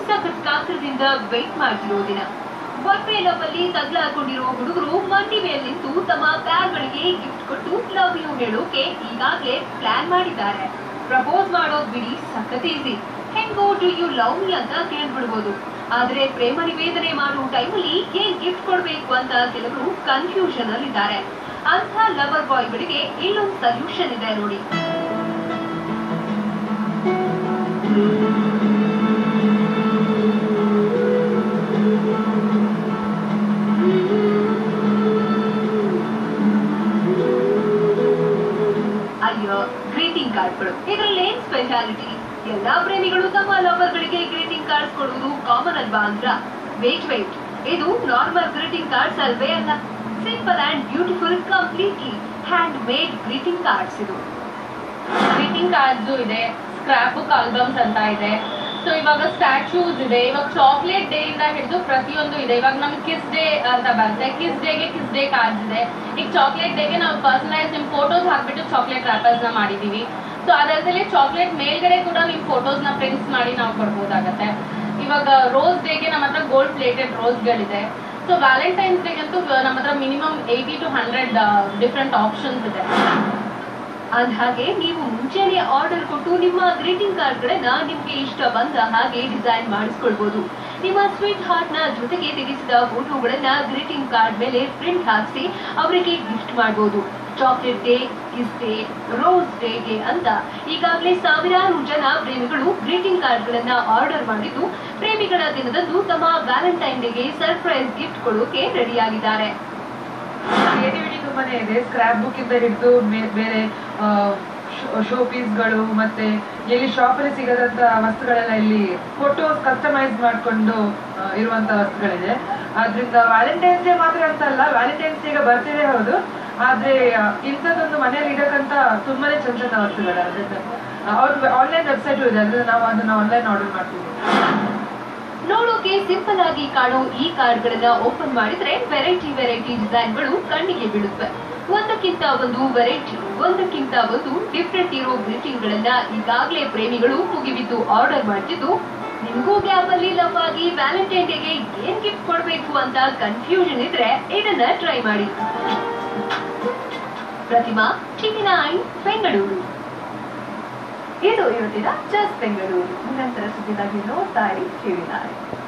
ಸಖತ್ ಕಾತ್ರದಿಂದ ವೇಟ್ ಮಾಡ್ತಿರೋ ದಿನ ಬರ್ಪೆ ಲವ್ ಅಲ್ಲಿ ತಗ್ಲಾಕೊಂಡಿರೋ ಹುಡುಗರು ಮಂಡಿ ಮೇಲೆ ನಿಂತು ತಮ್ಮ ಪ್ಯಾರ್ಗಳಿಗೆ ಗಿಫ್ಟ್ ಕೊಟ್ಟು ಲವ್ ಯು ಹೇಳೋಕೆ ಈಗಾಗಲೇ ಪ್ಲಾನ್ ಮಾಡಿದ್ದಾರೆ ಪ್ರಪೋಸ್ ಮಾಡೋದ್ ಬಿಡಿ ಸಖತ್ ಈಸಿ ಹೆಂಗೋ ಡು ಯು ಲವ್ ಮಿ ಅಂತ ಕೇಳ್ಬಿಡ್ಬೋದು ಆದ್ರೆ ಪ್ರೇಮ ನಿವೇದನೆ ಮಾಡೋ ಟೈಮಲ್ಲಿ ಏನ್ ಗಿಫ್ಟ್ ಕೊಡ್ಬೇಕು ಅಂತ ಕೆಲವರು ಕನ್ಫ್ಯೂಷನ್ ಅಲ್ಲಿದ್ದಾರೆ ಅಂಥ ಲವರ್ ಬಾಯ್ಗಳಿಗೆ ಇಲ್ಲೊಂದು ಸೊಲ್ಯೂಷನ್ ಇದೆ ನೋಡಿ ಅಯ್ಯೋ ಗ್ರೀಟಿಂಗ್ ಕಾರ್ಡ್ಗಳು ಇದರಲ್ಲಿ ಏನ್ ಸ್ಪೆಷಾಲಿಟಿ ಎಲ್ಲಾ ಪ್ರೇಮಿಗಳು ತಮ್ಮ ಲವರ್ಗಳಿಗೆ ಗ್ರೀಟಿಂಗ್ ಕಾರ್ಡ್ಸ್ ಕೊಡುವುದು ಕಾಮನ್ ಅಲ್ವಾ ಅಂತ ವೇಟ್ ವೇಟ್ ಇದು ನಾರ್ಮಲ್ ಗ್ರೀಟಿಂಗ್ ಕಾರ್ಡ್ಸ್ ಅಲ್ವೇ ಅಲ್ಲ simple and beautiful completely handmade greeting cards ಇದು ಗ್ರೀಟಿಂಗ್ ಕಾರ್ಡ್ಸ್ ಇದೆ ಸ್ಕ್ರಾಪ್ ಬುಕ್ ಆಲ್ಬಮ್ಸ್ ಅಂತ ಇದೆ ಸೊ ಇವಾಗ ಸ್ಟ್ಯಾಚ್ಯೂಸ್ ಇದೆ ಇವಾಗ ಚಾಕ್ಲೇಟ್ ಡೇ ಇಂದ ಹಿಡಿದು ಪ್ರತಿಯೊಂದು ಇದೆ ಇವಾಗ ನಮ್ಗೆ ಕಿಸ್ ಡೇ ಅಂತ ಬರುತ್ತೆ ಕಿಸ್ ಡೇಗೆ ಕಿಸ್ ಡೇ ಕಾರ್ಡ್ಸ್ ಇದೆ ಈಗ ಚಾಕ್ಲೇಟ್ ಡೇಗೆ ನಾವು ಪರ್ಸನಲೈಸ್ ನಿಮ್ ಫೋಟೋಸ್ ಹಾಕ್ಬಿಟ್ಟು ಚಾಕ್ಲೇಟ್ ರ್ಯಾಪರ್ಸ್ ನ ಮಾಡಿದೀವಿ ಸೊ ಅದರದಲ್ಲಿ ಚಾಕ್ಲೇಟ್ ಮೇಲ್ಗಡೆ ಕೂಡ ನಿಮ್ ಫೋಟೋಸ್ ನ ಪ್ರಿಂಟ್ಸ್ ಮಾಡಿ ನಾವು ಕೊಡ್ಬೋದಾಗತ್ತೆ ಇವಾಗ ರೋಸ್ ಡೇಗೆ ನಮ್ಮ ಹತ್ರ ಗೋಲ್ಡ್ ಪ್ಲೇಟೆಡ್ ರೋಸ್ಗಳಿದೆ ಸೊ ವ್ಯಾಲೆಂಟೈನ್ಸ್ ಡೇಗಂತೂ ನಮ್ಮ ಹತ್ರ minimum eighty to hundred different options ಇದೆ ಅಂದ್ಹಾಗೆ ನೀವು ಮುಂಚೆನೆ ಆರ್ಡರ್ ಕೊಟ್ಟು ನಿಮ್ಮ ಗ್ರೀಟಿಂಗ್ ಕಾರ್ಡ್ ಗಳನ್ನ ನಿಮ್ಗೆ ಇಷ್ಟ ಬಂದ ಹಾಗೆ ಡಿಸೈನ್ ಮಾಡಿಸ್ಕೊಳ್ಬಹುದು ನಿಮ್ಮ ಸ್ವೀಟ್ ಹಾರ್ಟ್ ನ ಜೊತೆಗೆ ತೆಗೆಸಿದ ಫೋಟೋಗಳನ್ನ ಗ್ರೀಟಿಂಗ್ ಕಾರ್ಡ್ ಮೇಲೆ ಪ್ರಿಂಟ್ ಹಾಕಿಸಿ ಅವರಿಗೆ ಗಿಫ್ಟ್ ಮಾಡಬಹುದು chocolate day kiss day rose ಡೇಗೆ ಅಂತ ಈಗಾಗಲೇ ಸಾವಿರಾರು ಜನ ಪ್ರೇಮಿಗಳು ಗ್ರೀಟಿಂಗ್ ಕಾರ್ಡ್ ಗಳನ್ನ ಆರ್ಡರ್ ಮಾಡಿದ್ದು ಪ್ರೇಮಿಗಳ ದಿನದಂದು ತಮ್ಮ ವ್ಯಾಲೆಂಟೈನ್ ಡೇಗೆ ಸರ್ಪ್ರೈಸ್ ಗಿಫ್ಟ್ ಕೊಡೋಕೆ ರೆಡಿಯಾಗಿದ್ದಾರೆ ಕ್ರಿಯೇಟಿವಿಟಿ ತುಂಬಾನೇ ಇದೆ ಸ್ಕ್ರಾಪ್ ಬುಕ್ ಇಂದ ಹಿಡಿದು ಬೇರೆ ಶೋ ಪೀಸ್ಗಳು ಮತ್ತೆ ಎಲ್ಲಿ ಶಾಪ್ ಅಲ್ಲಿ ಸಿಗದಂತ ವಸ್ತುಗಳೆಲ್ಲ ಇಲ್ಲಿ ಫೋಟೋಸ್ ಕಸ್ಟಮೈಸ್ ಮಾಡ್ಕೊಂಡು ಆ, ಇರುವಂತ ವಸ್ತುಗಳಿದೆ ಆದ್ರಿಂದ ವ್ಯಾಲೆಂಟೈನ್ಸ್ ಡೇ ಮಾತ್ರ ಅಂತ ಅಲ್ಲ ವ್ಯಾಲೆಂಟೈನ್ಸ್ ಡೇಗೆ ಬರ್ತಿದೆ ಹೌದು ಆದ್ರೆ ಆ, ಇಂಥದ್ದೊಂದು ಮನೆಯಲ್ಲಿ ಇಡಕ್ಕಂತ ತುಂಬಾನೇ ಚಂದ ಚಂದ ವಸ್ತುಗಳು ಅದರಿಂದ ಅವ್ರ ಆನ್ಲೈನ್ ವೆಬ್ಸೈಟ್ ಇದೆ ಅಂದ್ರೆ ನಾವು ಅದನ್ನ ಆನ್ಲೈನ್ ಆರ್ಡರ್ ಮಾಡ್ತೀವಿ ನೋಡೋಕೆ ಸಿಂಪಲ್ ಆಗಿ ಕಾಣೋ ಈ ಕಾರ್ಡ್ ಗಳನ್ನ ಓಪನ್ ಮಾಡಿದ್ರೆ ವೆರೈಟಿ ವೆರೈಟಿ ಡಿಸೈನ್ಗಳು ಕಣ್ಣಿಗೆ ಬೀಳುತ್ತವೆ ಒಂದಕ್ಕಿಂತ ಒಂದು ವೆರೈಟಿ ಒಂದಕ್ಕಿಂತ ಒಂದು ಡಿಫ್ರೆಂಟ್ ಇರೋ ಗ್ರೀಟಿಂಗ್ ಗಳನ್ನ ಈಗಾಗಲೇ ಪ್ರೇಮಿಗಳು ಮುಗಿಬಿದ್ದು ಆರ್ಡರ್ ಮಾಡ್ತಿದ್ದು ನಿಮ್ಗೂ ಗ್ಯಾಪ್ ಅಲ್ಲಿ ಲವ್ ಆಗಿ ವ್ಯಾಲೆಂಟೈನ್ ಡೇಗೆ ಏನ್ ಗಿಫ್ಟ್ ಕೊಡ್ಬೇಕು ಅಂತ ಕನ್ಫ್ಯೂಷನ್ ಇದ್ರೆ ಇದನ್ನ ಟ್ರೈ ಮಾಡಿ ಪ್ರತಿಮಾ ಟಿವಿ ನೈನ್ ಬೆಂಗಳೂರು ಇದು ಇವತ್ತಿನ ಜಸ್ಟ್ ಬೆಂಗಳೂರು ನಿರಂತರ ಸುದ್ದಿಗಾಗಿ ನೋಡ್ತಾ ಇರಿ ಟಿವಿ ನೈನ್